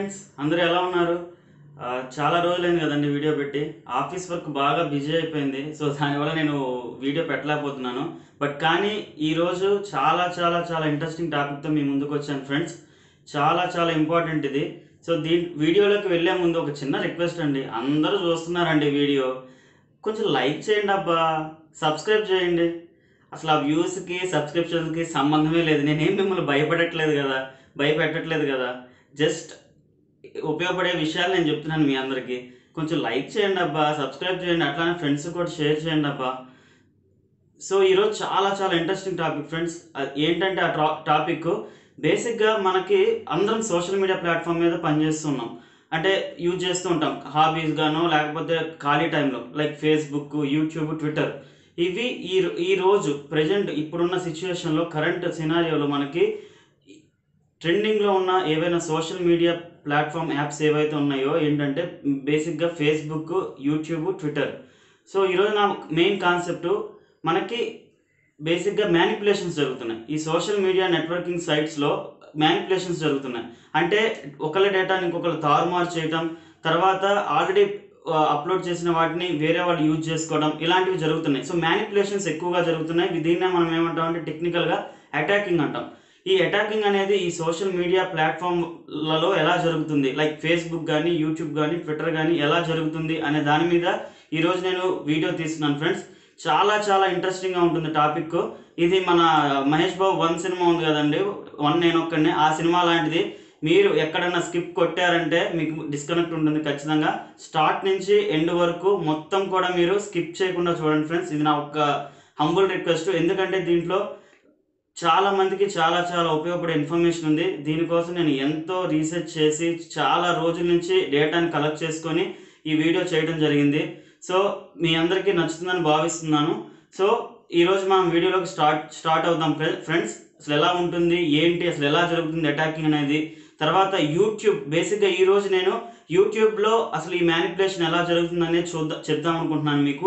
Friends అందరూ ఎలా ఉన్నారు ఆ, చాలా రోజులైంది కదండి వీడియో పెట్టి ఆఫీస్ వర్క్ బాగా బిజీ అయిపోయింది సో దానివల్ల నేను వీడియో పెట్టలేకపోతున్నాను బట్ కానీ ఈరోజు చాలా చాలా చాలా ఇంట్రెస్టింగ్ టాపిక్తో మీ ముందుకు వచ్చాను ఫ్రెండ్స్ చాలా చాలా ఇంపార్టెంట్ ఇది సో దీ వీడియోలోకి వెళ్ళే ముందు ఒక చిన్న రిక్వెస్ట్ అండి అందరూ చూస్తున్నారండి వీడియో కొంచెం లైక్ చేయండి అబ్బా సబ్స్క్రైబ్ చేయండి అసలు ఆ వ్యూస్కి సబ్స్క్రిప్షన్స్కి సంబంధమే లేదు నేనేం మిమ్మల్ని భయపడట్లేదు కదా భయపెట్టట్లేదు కదా జస్ట్ ఉపయోగపడే విషయాలు నేను చెప్తున్నాను మీ అందరికీ కొంచెం లైక్ చేయండి అబ్బా సబ్స్క్రైబ్ చేయండి అట్లానే ఫ్రెండ్స్ కూడా షేర్ చేయండి అబ్బా సో ఈరోజు చాలా చాలా ఇంట్రెస్టింగ్ టాపిక్ ఫ్రెండ్స్ ఏంటంటే ఆ టా టాపిక్ బేసిక్గా మనకి అందరం సోషల్ మీడియా ప్లాట్ఫామ్ మీద పనిచేస్తున్నాం అంటే యూజ్ చేస్తూ ఉంటాం హాబీస్ గానో లేకపోతే ఖాళీ టైంలో లైక్ ఫేస్బుక్ యూట్యూబ్ ట్విట్టర్ ఇవి ఈ ఈ రోజు ప్రజెంట్ ఇప్పుడున్న సిచ్యువేషన్లో కరెంట్ సినారియోలో మనకి ట్రెండింగ్లో ఉన్న ఏవైనా సోషల్ మీడియా ప్లాట్ఫామ్ యాప్స్ ఏవైతే ఉన్నాయో ఏంటంటే బేసిక్గా ఫేస్బుక్ యూట్యూబ్ ట్విట్టర్ సో ఈరోజు నా మెయిన్ కాన్సెప్ట్ మనకి బేసిక్గా మ్యానిపులేషన్స్ జరుగుతున్నాయి ఈ సోషల్ మీడియా నెట్వర్కింగ్ సైట్స్లో మ్యానిపులేషన్స్ జరుగుతున్నాయి అంటే ఒకళ్ళ డేటాని ఇంకొకరు తారుమారు చేయటం తర్వాత ఆల్రెడీ అప్లోడ్ చేసిన వాటిని వేరే వాళ్ళు యూజ్ చేసుకోవడం ఇలాంటివి జరుగుతున్నాయి సో మ్యానిపులేషన్స్ ఎక్కువగా జరుగుతున్నాయి దీన్నే మనం ఏమంటాం అంటే టెక్నికల్గా అటాకింగ్ అంటాం ఈ అటాకింగ్ అనేది ఈ సోషల్ మీడియా ప్లాట్ఫామ్లలో ఎలా జరుగుతుంది లైక్ ఫేస్బుక్ కానీ యూట్యూబ్ కానీ ట్విట్టర్ కానీ ఎలా జరుగుతుంది అనే దాని మీద ఈరోజు నేను వీడియో తీస్తున్నాను ఫ్రెండ్స్ చాలా చాలా ఇంట్రెస్టింగ్గా ఉంటుంది టాపిక్ ఇది మన మహేష్ బాబు వన్ సినిమా ఉంది కదండి వన్ నేను ఒక్కడినే ఆ సినిమా లాంటిది మీరు ఎక్కడన్నా స్కిప్ కొట్టారంటే మీకు డిస్కనెక్ట్ ఉంటుంది ఖచ్చితంగా స్టార్ట్ నుంచి ఎండ్ వరకు మొత్తం కూడా మీరు స్కిప్ చేయకుండా చూడండి ఫ్రెండ్స్ ఇది నా ఒక హంబుల్ రిక్వెస్ట్ ఎందుకంటే దీంట్లో చాలా మందికి చాలా చాలా ఉపయోగపడే ఇన్ఫర్మేషన్ ఉంది దీనికోసం నేను ఎంతో రీసెర్చ్ చేసి చాలా రోజుల నుంచి డేటాని కలెక్ట్ చేసుకొని ఈ వీడియో చేయడం జరిగింది సో మీ అందరికీ నచ్చుతుందని భావిస్తున్నాను సో ఈరోజు మనం వీడియోలోకి స్టార్ట్ స్టార్ట్ అవుదాం ఫ్రెండ్స్ అసలు ఎలా ఉంటుంది ఏంటి అసలు ఎలా జరుగుతుంది అటాకింగ్ అనేది తర్వాత యూట్యూబ్ బేసిక్గా ఈరోజు నేను యూట్యూబ్లో అసలు ఈ మ్యానిపులేషన్ ఎలా జరుగుతుంది అనేది చూద్దాం చెప్దాం అనుకుంటున్నాను మీకు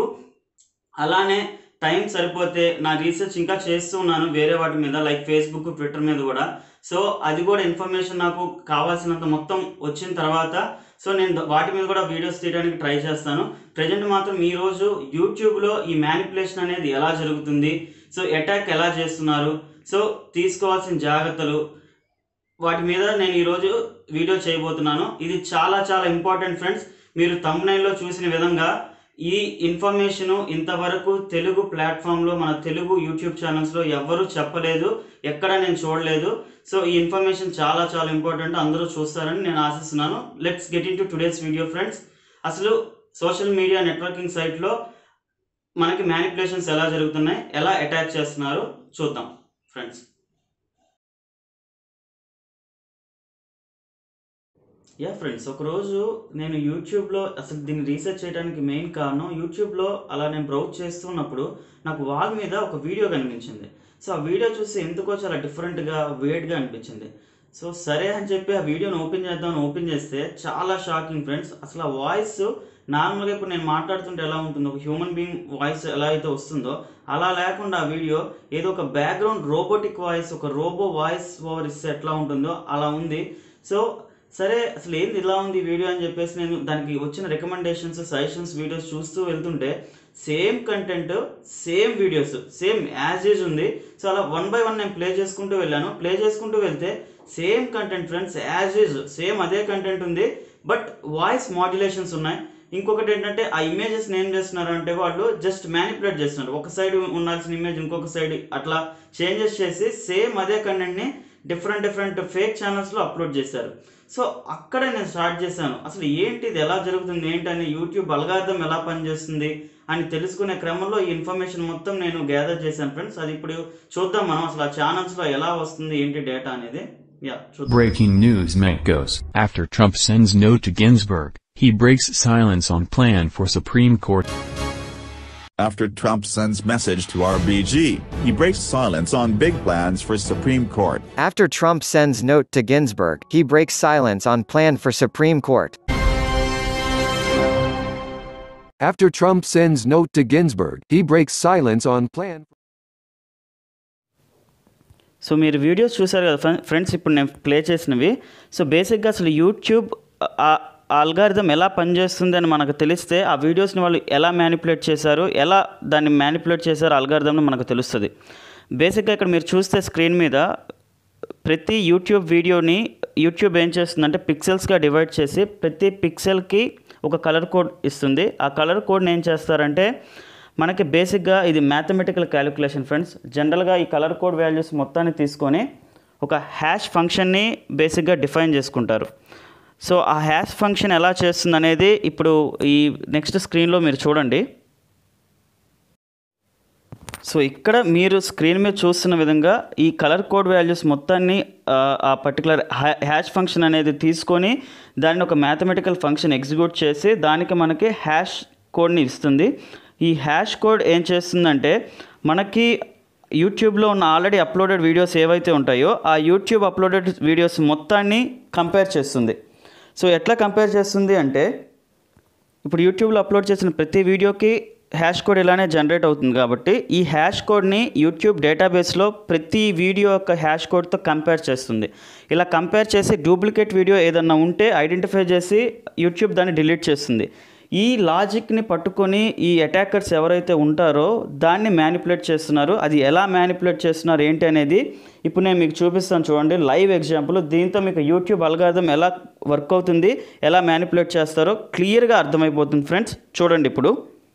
అలానే టైం సరిపోతే నా రీసెర్చ్ ఇంకా చేస్తూ ఉన్నాను వేరే వాటి మీద లైక్ ఫేస్బుక్ ట్విట్టర్ మీద కూడా సో అది కూడా ఇన్ఫర్మేషన్ నాకు కావాల్సినంత మొత్తం వచ్చిన తర్వాత సో నేను వాటి మీద కూడా వీడియోస్ తీయడానికి ట్రై చేస్తాను ప్రజెంట్ మాత్రం ఈరోజు యూట్యూబ్లో ఈ మ్యానిపులేషన్ అనేది ఎలా జరుగుతుంది సో అటాక్ ఎలా చేస్తున్నారు సో తీసుకోవాల్సిన జాగ్రత్తలు వాటి మీద నేను ఈరోజు వీడియో చేయబోతున్నాను ఇది చాలా చాలా ఇంపార్టెంట్ ఫ్రెండ్స్ మీరు తమ్మునైల్లో చూసిన విధంగా ఈ ఇన్ఫర్మేషను ఇంతవరకు తెలుగు ప్లాట్ఫామ్లో మన తెలుగు యూట్యూబ్ ఛానల్స్లో ఎవ్వరూ చెప్పలేదు ఎక్కడ నేను చూడలేదు సో ఈ ఇన్ఫర్మేషన్ చాలా చాలా ఇంపార్టెంట్ అందరూ చూస్తారని నేను ఆశిస్తున్నాను let's get into today's video friends అసలు సోషల్ మీడియా నెట్వర్కింగ్ సైట్లో మనకి మ్యానిపులేషన్స్ ఎలా జరుగుతున్నాయి ఎలా అటాక్ చేస్తున్నారు చూద్దాం ఫ్రెండ్స్ యా ఫ్రెండ్స్ ఒకరోజు నేను యూట్యూబ్లో అసలు దీన్ని రీసెర్చ్ చేయడానికి మెయిన్ కారణం యూట్యూబ్లో అలా నేను బ్రౌజ్ చేస్తున్నప్పుడు నాకు వాల్ మీద ఒక వీడియో కనిపించింది సో ఆ వీడియో చూసి ఎందుకో చాలా డిఫరెంట్గా వేడ్గా అనిపించింది సో సరే అని చెప్పి ఆ వీడియోని ఓపెన్ చేద్దామని ఓపెన్ చేస్తే చాలా షాకింగ్ ఫ్రెండ్స్ అసలు ఆ వాయిస్ నార్మల్గా ఇప్పుడు నేను మాట్లాడుతుంటే ఎలా ఉంటుందో ఒక హ్యూమన్ బీయింగ్ వాయిస్ ఎలా అయితే వస్తుందో అలా లేకుండా ఆ వీడియో ఏదో ఒక బ్యాక్గ్రౌండ్ రోబోటిక్ వాయిస్ ఒక రోబో వాయిస్ ఓవర్ ఇస్తే ఎట్లా ఉంటుందో అలా ఉంది సో సరే అసలు ఏంది ఇలా ఉంది వీడియో అని చెప్పేసి నేను దానికి వచ్చిన రికమెండేషన్స్ సజెషన్స్ వీడియోస్ చూస్తూ వెళ్తుంటే same content same videos same as use ఉంది సో అలా వన్ బై వన్ నేను ప్లే చేసుకుంటూ వెళ్ళాను ప్లే చేసుకుంటూ వెళ్తే same content friends as use same అదే కంటెంట్ ఉంది బట్ వాయిస్ మాడ్యులేషన్స్ ఉన్నాయి ఇంకొకటి ఏంటంటే ఆ ఇమేజెస్ ఏం చేస్తున్నారు అంటే వాళ్ళు జస్ట్ మ్యానిపులేట్ చేస్తున్నారు ఒక సైడ్ ఉండాల్సిన ఇమేజ్ ఇంకొక సైడ్ అట్లా చేంజెస్ చేసి సేమ్ అదే కంటెంట్ని డిఫరెంట్ డిఫరెంట్ ఫేక్ ఛానల్స్లో అప్లోడ్ చేశారు సో అక్కడే నేను స్టార్ట్ చేశాను అసలు ఏంటి ఇది ఎలా జరుగుతుంది ఏంటని యూట్యూబ్ అల్గార్థం ఎలా పనిచేస్తుంది అని తెలుసుకునే క్రమంలో ఈ ఇన్ఫర్మేషన్ మొత్తం నేను గ్యాదర్ చేశాను ఫ్రెండ్స్ అది ఇప్పుడు చూద్దాం మనం అసలు ఆ ఛానల్స్లో ఎలా వస్తుంది ఏంటి డేటా అనేది యా చూద్దాం Breaking news Met goes. After Trump sends note to Ginsburg, he breaks silence on plan for Supreme Court. After Trump sends message to RBG, he breaks silence on big plans for Supreme Court. After Trump sends note to Ginsburg, he breaks silence on plan for Supreme Court. After Trump sends note to Ginsburg, he breaks silence on plan. So మీరు videos చూసారు కదా friend- friends ఇప్పుడు నేను play చేసినవి so బేసిక్గా అసలు YouTube algorithm ఎలా పనిచేస్తుంది అని మనకు తెలిస్తే ఆ వీడియోస్ని వాళ్ళు ఎలా మ్యానిపులేట్ చేశారు ఎలా దాన్ని మ్యానిపులేట్ చేశారు ఆల్గారిథంని మనకు తెలుస్తుంది బేసిక్గా ఇక్కడ మీరు చూస్తే స్క్రీన్ మీద ప్రతి యూట్యూబ్ వీడియోని యూట్యూబ్ ఏం చేస్తుందంటే పిక్సెల్స్గా డివైడ్ చేసి ప్రతి పిక్సెల్కి ఒక కలర్ కోడ్ ఇస్తుంది ఆ కలర్ కోడ్ని ఏం చేస్తారంటే మనకి బేసిక్గా ఇది మ్యాథమెటికల్ క్యాలిక్యులేషన్ ఫ్రెండ్స్ జనరల్గా ఈ కలర్ కోడ్ వాల్యూస్ మొత్తాన్ని తీసుకొని ఒక హ్యాష్ ఫంక్షన్ని బేసిక్గా డిఫైన్ చేసుకుంటారు సో ఆ హ్యాష్ ఫంక్షన్ ఎలా చేస్తుంది అనేది ఇప్పుడు ఈ నెక్స్ట్ స్క్రీన్లో మీరు చూడండి సో ఇక్కడ మీరు స్క్రీన్ మీద చూస్తున్న విధంగా ఈ కలర్ కోడ్ వాల్యూస్ మొత్తాన్ని ఆ, ఆ పర్టికులర్ హ్యాష్ ఫంక్షన్ అనేది తీసుకొని దాన్ని ఒక మ్యాథమెటికల్ ఫంక్షన్ ఎగ్జిక్యూట్ చేసి దానికి మనకి హ్యాష్ కోడ్ని ఇస్తుంది ఈ హ్యాష్ కోడ్ ఏం చేస్తుందంటే మనకి యూట్యూబ్లో ఉన్న ఆల్రెడీ అప్లోడెడ్ వీడియోస్ ఏవైతే ఉంటాయో ఆ యూట్యూబ్ అప్లోడెడ్ వీడియోస్ మొత్తాన్ని కంపేర్ చేస్తుంది సో ఎట్లా కంపేర్ చేస్తుంది అంటే ఇప్పుడు యూట్యూబ్లో అప్లోడ్ చేసిన ప్రతి వీడియోకి హ్యాష్ కోడ్ ఇలానే జనరేట్ అవుతుంది కాబట్టి ఈ హ్యాష్ కోడ్ని యూట్యూబ్ డేటాబేస్లో ప్రతి వీడియో యొక్క హ్యాష్ కోడ్తో కంపేర్ చేస్తుంది ఇలా కంపేర్ చేసి డూప్లికేట్ వీడియో ఏదన్నా ఉంటే ఐడెంటిఫై చేసి యూట్యూబ్ దాన్ని డిలీట్ చేస్తుంది ఈ లాజిక్ని పట్టుకొని ఈ అటాకర్స్ ఎవరైతే ఉంటారో దాన్ని మ్యానిపులేట్ చేస్తున్నారు అది ఎలా మ్యానిపులేట్ చేస్తున్నారు ఏంటి అనేది ఇప్పుడు నేను మీకు చూపిస్తాను చూడండి లైవ్ ఎగ్జాంపుల్ దీంతో మీకు యూట్యూబ్ అల్గారిథం ఎలా వర్క్ అవుతుంది ఎలా మ్యానిపులేట్ చేస్తారో క్లియర్గా అర్థమైపోతుంది ఫ్రెండ్స్ చూడండి ఇప్పుడు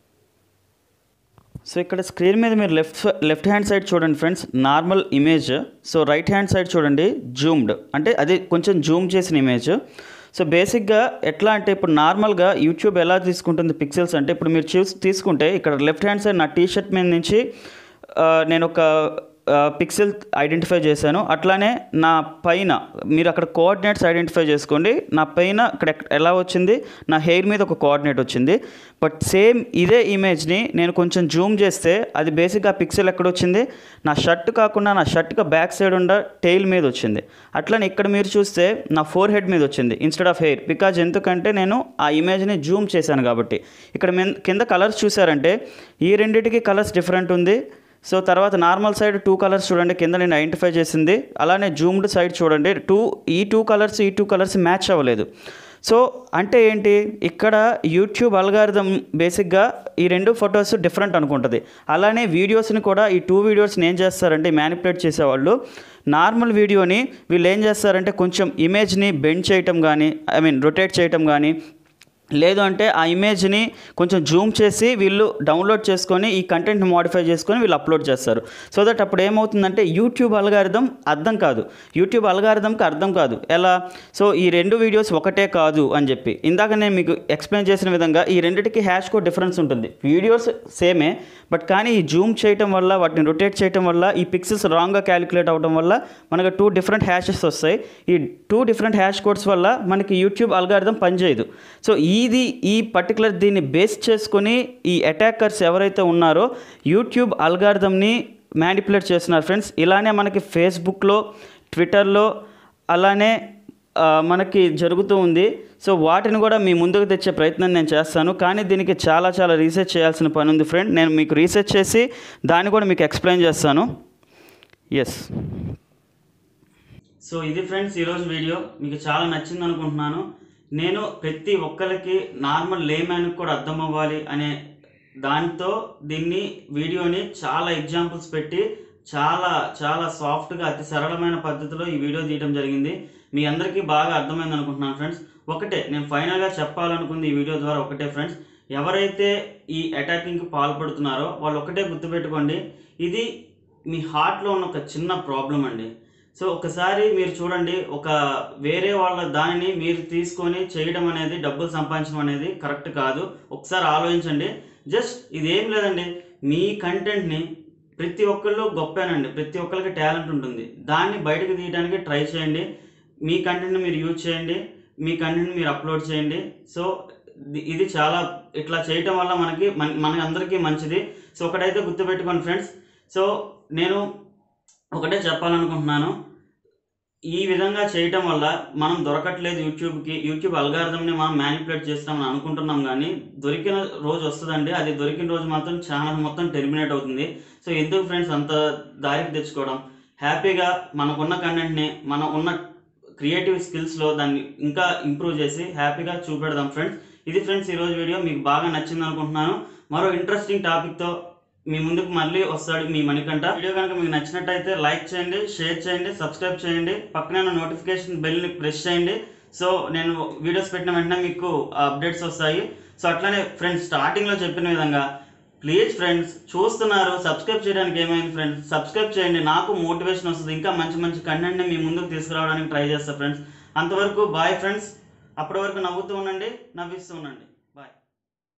సో ఇక్కడ స్క్రీన్ మీద మీరు లెఫ్ట్ లెఫ్ట్ హ్యాండ్ సైడ్ చూడండి friends normal image so right hand side చూడండి జూమ్డ్ అంటే అది కొంచెం జూమ్ చేసిన ఇమేజ్ సో బేసిక్గా ఎట్లా అంటే ఇప్పుడు నార్మల్గా యూట్యూబ్ ఎలా తీసుకుంటుంది పిక్సెల్స్ అంటే ఇప్పుడు మీరు చూసి తీసుకుంటే ఇక్కడ లెఫ్ట్ హ్యాండ్ సైడ్ నా టీ షర్ట్ మీద నుంచి ఆ, నేను ఒక పిక్సెల్ ఐడెంటిఫై చేశాను అట్లానే నా పైన మీరు అక్కడ కోఆర్డినేట్స్ ఐడెంటిఫై చేసుకోండి నా పైన ఇక్కడ ఎక్- ఎలా వచ్చింది నా హెయిర్ మీద ఒక కోఆర్డినేట్ వచ్చింది బట్ సేమ్ ఇదే ఇమేజ్ని నేను కొంచెం జూమ్ చేస్తే అది బేసిక్గా పిక్సెల్ ఎక్కడ వచ్చింది నా షర్ట్ కాకుండా నా షర్ట్కి బ్యాక్ సైడ్ ఉండ టెయిల్ మీద వచ్చింది అట్లనే ఇక్కడ మీరు చూస్తే నా ఫోర్ హెడ్ మీద వచ్చింది ఇన్స్టెడ్ ఆఫ్ హెయిర్ బికాజ్ ఎందుకంటే నేను ఆ ఇమేజ్ని జూమ్ చేశాను కాబట్టి ఇక్కడ మెన్- కింద కలర్స్ చూసారంటే ఈ రెండింటికి కలర్స్ డిఫరెంట్ ఉంది సో తర్వాత నార్మల్ సైడ్ టూ కలర్స్ చూడండి కింద నేను ఐడెంటిఫై చేసింది అలానే జూమ్డ్ సైడ్ చూడండి టూ ఈ టూ కలర్స్ ఈ టూ కలర్స్ మ్యాచ్ అవ్వలేదు సో అంటే ఏంటి ఇక్కడ యూట్యూబ్ అల్గారిథం బేసిక్గా ఈ రెండు ఫొటోస్ డిఫరెంట్ అనుకుంటుంది అలానే వీడియోస్ని కూడా ఈ టూ వీడియోస్ని ఏం చేస్తారంటే మ్యానిపులేట్ చేసేవాళ్ళు నార్మల్ వీడియోని వీళ్ళు ఏం చేస్తారంటే కొంచెం ఇమేజ్ని బెండ్ చేయటం కానీ ఐ మీన్ రొటేట్ చేయటం కానీ లేదు అంటే ఆ ఇమేజ్ని కొంచెం జూమ్ చేసి వీళ్ళు డౌన్లోడ్ చేసుకొని ఈ కంటెంట్ని మోడిఫై చేసుకొని వీళ్ళు అప్లోడ్ చేస్తారు సో దట్ అప్పుడు ఏమవుతుందంటే యూట్యూబ్ అల్గారిథం అర్థం కాదు యూట్యూబ్ అల్గారిథంకి అర్థం కాదు ఎలా సో ఈ రెండు వీడియోస్ ఒకటే కాదు అని చెప్పి ఇందాక నేను మీకు ఎక్స్ప్లెయిన్ చేసిన విధంగా ఈ రెండింటికి హ్యాష్ కోడ్ డిఫరెన్స్ ఉంటుంది వీడియోస్ సేమే బట్ కానీ ఈ జూమ్ చేయటం వల్ల వాటిని రొటేట్ చేయటం వల్ల ఈ పిక్సెల్స్ రాంగ్గా క్యాలిక్యులేట్ అవ్వడం వల్ల మనకు టూ డిఫరెంట్ హ్యాషెస్ వస్తాయి ఈ టూ డిఫరెంట్ హ్యాష్ కోడ్స్ వల్ల మనకి యూట్యూబ్ అల్గారిథం పనిచేయదు సో ఇది ఈ పర్టికులర్ దీన్ని బేస్ చేసుకొని ఈ అటాకర్స్ ఎవరైతే ఉన్నారో యూట్యూబ్ అల్గారిథంని మ్యానిపులేట్ చేస్తున్నారు ఫ్రెండ్స్ ఇలానే మనకి ఫేస్బుక్లో ట్విట్టర్లో అలానే ఆ, మనకి జరుగుతూ ఉంది సో వాటిని కూడా మీ ముందుకు తెచ్చే ప్రయత్నం నేను చేస్తాను కానీ దీనికి చాలా చాలా రీసెర్చ్ చేయాల్సిన పని ఉంది ఫ్రెండ్ నేను మీకు రీసెర్చ్ చేసి దాన్ని కూడా మీకు ఎక్స్ప్లెయిన్ చేస్తాను ఎస్ సో ఇది ఫ్రెండ్స్ ఈరోజు వీడియో మీకు చాలా నచ్చింది అనుకుంటున్నాను నేను ప్రతి ఒక్కరికి నార్మల్ లేమ్యాన్కి కూడా అర్థం అవ్వాలి అనే దాంతో దీన్ని వీడియోని చాలా ఎగ్జాంపుల్స్ పెట్టి చాలా చాలా సాఫ్ట్గా అతి సరళమైన పద్ధతిలో ఈ వీడియో తీయడం జరిగింది మీ అందరికీ బాగా అర్థమైంది అనుకుంటున్నాను ఫ్రెండ్స్ ఒకటే నేను ఫైనల్గా చెప్పాలనుకుంది ఈ వీడియో ద్వారా ఒకటే ఫ్రెండ్స్ ఎవరైతే ఈ అటాకింగ్కి పాల్పడుతున్నారో వాళ్ళు ఒకటే గుర్తుపెట్టుకోండి ఇది మీ హార్ట్లో ఉన్న ఒక చిన్న ప్రాబ్లం అండి సో ఒకసారి మీరు చూడండి ఒక వేరే వాళ్ళ దానిని మీరు తీసుకొని చేయడం అనేది డబ్బులు సంపాదించడం అనేది కరెక్ట్ కాదు ఒకసారి ఆలోచించండి జస్ట్ ఇదేం లేదండి మీ కంటెంట్ని ప్రతి ఒక్కళ్ళు గొప్పేనండి ప్రతి ఒక్కరికి టాలెంట్ ఉంటుంది దాన్ని బయటకు తీయడానికి ట్రై చేయండి మీ కంటెంట్ని మీరు యూజ్ చేయండి మీ కంటెంట్ మీరు అప్లోడ్ చేయండి సో ఇది- ఇది చాలా ఇట్లా చేయటం వల్ల మనకి మన మన అందరికీ మంచిది సో ఒకటైతే గుర్తుపెట్టుకోండి ఫ్రెండ్స్ సో నేను ఒకటే చెప్పాలనుకుంటున్నాను ఈ విధంగా చేయటం వల్ల మనం దొరకట్లేదు యూట్యూబ్కి యూట్యూబ్ అల్గారిథంని మనం మ్యానిపులేట్ చేస్తామని అనుకుంటున్నాం కానీ దొరికిన రోజు వస్తుందండి అది దొరికిన రోజు మాత్రం ఛానల్ మొత్తం టెర్మినేట్ అవుతుంది సో ఎందుకు ఫ్రెండ్స్ అంత దారికి తెచ్చుకోవడం హ్యాపీగా మనకున్న కంటెంట్ని మనం ఉన్న క్రియేటివ్ స్కిల్స్లో దాన్ని ఇంకా ఇంప్రూవ్ చేసి హ్యాపీగా చూపెడదాం ఫ్రెండ్స్ ఇది ఫ్రెండ్స్ ఈరోజు వీడియో మీకు బాగా నచ్చింది అనుకుంటున్నాను మరో ఇంట్రెస్టింగ్ టాపిక్తో మీ ముందుకు మళ్ళీ వస్తాడు మీ మణికంట వీడియో కనుక మీకు నచ్చినట్టయితే లైక్ చేయండి షేర్ చేయండి సబ్స్క్రైబ్ చేయండి పక్కనే ఉన్న నోటిఫికేషన్ బెల్ని ప్రెస్ చేయండి సో నేను వీడియోస్ పెట్టిన వెంటనే మీకు అప్డేట్స్ వస్తాయి సో అట్లనే ఫ్రెండ్స్ స్టార్టింగ్లో చెప్పిన విధంగా ప్లీజ్ ఫ్రెండ్స్ చూస్తున్నారు సబ్స్క్రైబ్ చేయడానికి ఏమైంది ఫ్రెండ్స్ సబ్స్క్రైబ్ చేయండి నాకు మోటివేషన్ వస్తుంది ఇంకా మంచి మంచి కంటెంట్ని మీ ముందుకు తీసుకురావడానికి ట్రై చేస్తా ఫ్రెండ్స్ అంతవరకు బాయ్ ఫ్రెండ్స్ అప్పటి వరకు నవ్వుతూ ఉండండి నవ్విస్తూ ఉండండి